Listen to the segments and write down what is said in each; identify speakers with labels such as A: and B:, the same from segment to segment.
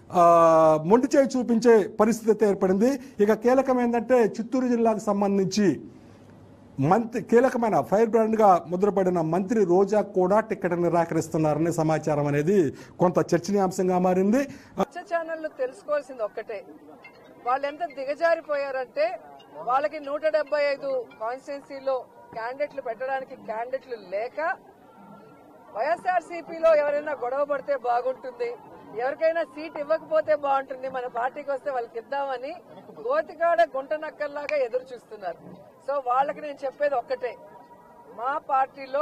A: ఆ, మొండి చేయి చూపించే పరిస్థితి అయితే ఏర్పడింది ఇక కీలకం ఏంటంటే చిత్తూరు జిల్లాకు సంబంధించి మంత్రి కీలకమైన ఫైర్ బ్రాండ్గా ముద్రపడిన మంత్రి రోజా కూడా టికెట్ నిరాకరిస్తున్నారనే సమాచారం అనేది కొంత చర్చనీయాంశంగా మారింది
B: పచ్చ ఛానళ్ళు తెలుసుకోవాల్సింది ఒక్కటే వాళ్ళు ఎంత దిగజారిపోయారంటే వాళ్ళకి నూట డెబ్బై ఐదు కాన్స్టిట్యున్సీలో క్యాండిడేట్లు పెట్టడానికి క్యాండిడేట్లు లేక వైఎస్ఆర్సీపీలో ఎవరైనా గొడవ పడితే బాగుంటుంది ఎవరికైనా సీట్ ఇవ్వకపోతే బాగుంటుంది మన పార్టీకి వస్తే వాళ్ళకి ఇద్దామని గోతికాడ గుంట నక్కల్లాగా ఎదురు చూస్తున్నారు సో వాళ్ళకి నేను చెప్పేది ఒక్కటే మా పార్టీలో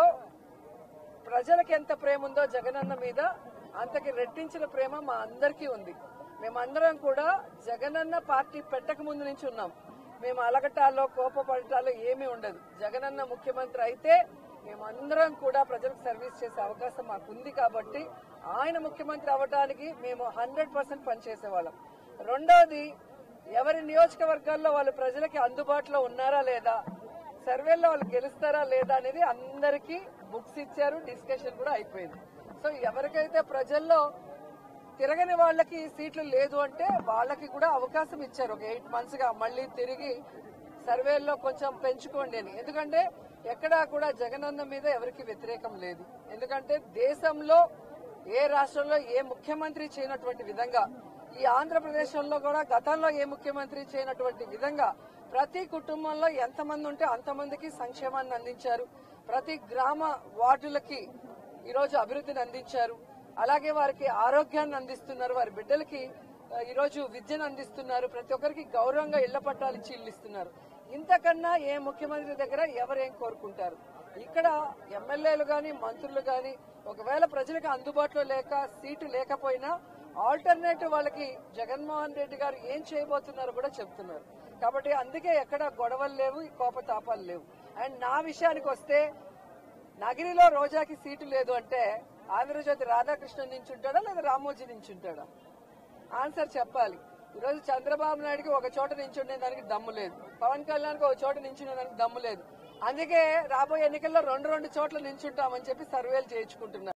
B: ప్రజలకు ఎంత ప్రేమ ఉందో జగనన్న మీద అంతకి రెట్టించిన ప్రేమ మా అందరికీ ఉంది మేమందరం కూడా జగనన్న పార్టీ పెట్టక ముందు నుంచి ఉన్నాం మేము అలగటాల్లో కోపపడటాల్లో ఏమీ ఉండదు జగనన్న ముఖ్యమంత్రి అయితే మేమందరం కూడా ప్రజలకు సర్వీస్ చేసే అవకాశం మాకు ఉంది కాబట్టి ఆయన ముఖ్యమంత్రి అవ్వడానికి మేము హండ్రెడ్ పర్సెంట్ పనిచేసేవాళ్ళం రెండోది ఎవరి నియోజకవర్గాల్లో వాళ్ళు ప్రజలకి అందుబాటులో ఉన్నారా లేదా సర్వేలో వాళ్ళు గెలుస్తారా లేదా అనేది అందరికీ బుక్స్ ఇచ్చారు డిస్కషన్ కూడా అయిపోయింది సో ఎవరికైతే ప్రజల్లో తిరగని వాళ్ళకి సీట్లు లేదు అంటే వాళ్ళకి కూడా అవకాశం ఇచ్చారు ఒక ఎయిట్ మంత్స్ గా మళ్ళీ తిరిగి సర్వేల్లో కొంచెం పెంచుకోండి అని ఎందుకంటే ఎక్కడా కూడా జగనన్న మీద ఎవరికి వ్యతిరేకం లేదు ఎందుకంటే దేశంలో ఏ రాష్ట్రంలో ఏ ముఖ్యమంత్రి చేయనటువంటి విధంగా ఈ ఆంధ్రప్రదేశ్ లో కూడా గతంలో ఏ ముఖ్యమంత్రి చేయనటువంటి విధంగా ప్రతి కుటుంబంలో ఎంతమంది ఉంటే అంతమందికి సంక్షేమాన్ని అందించారు ప్రతి గ్రామ వార్డులకి ఈరోజు అభివృద్ధిని అందించారు అలాగే వారికి ఆరోగ్యాన్ని అందిస్తున్నారు వారి బిడ్డలకి ఆ, ఈరోజు విద్యను అందిస్తున్నారు ప్రతి ఒక్కరికి గౌరవంగా ఇళ్ల పట్టాలు ఇచ్చి ఇల్లు ఇస్తున్నారు ఇంతకన్నా ఏ ముఖ్యమంత్రి దగ్గర ఎవరేం కోరుకుంటారు ఇక్కడ ఎమ్మెల్యేలు గాని మంత్రులు గాని ఒకవేళ ప్రజలకు అందుబాటులో లేక సీటు లేకపోయినా ఆల్టర్నేటివ్ వాళ్ళకి జగన్మోహన్ రెడ్డి గారు ఏం చేయబోతున్నారో కూడా చెప్తున్నారు కాబట్టి అందుకే ఎక్కడ గొడవలు లేవు ఈ కోపతాపాలు లేవు అండ్ నా విషయానికి వస్తే నగిరిలో రోజాకి సీటు లేదు అంటే ఆంధ్రజ్యోతి రాధాకృష్ణన్ నించుంటాడా లేదా రామోజీ నించుంటాడా ఆన్సర్ చెప్పాలి ఈరోజు చంద్రబాబు నాయుడుకి ఒక చోట నించుండే దానికి దమ్ము లేదు పవన్ కళ్యాణ్కి ఒక చోట నించునే దానికి దమ్ము లేదు అందుకే రాబోయే ఎన్నికల్లో రెండు రెండు చోట్ల నించుంటామని చెప్పి సర్వేలు చేయించుకుంటున్నారు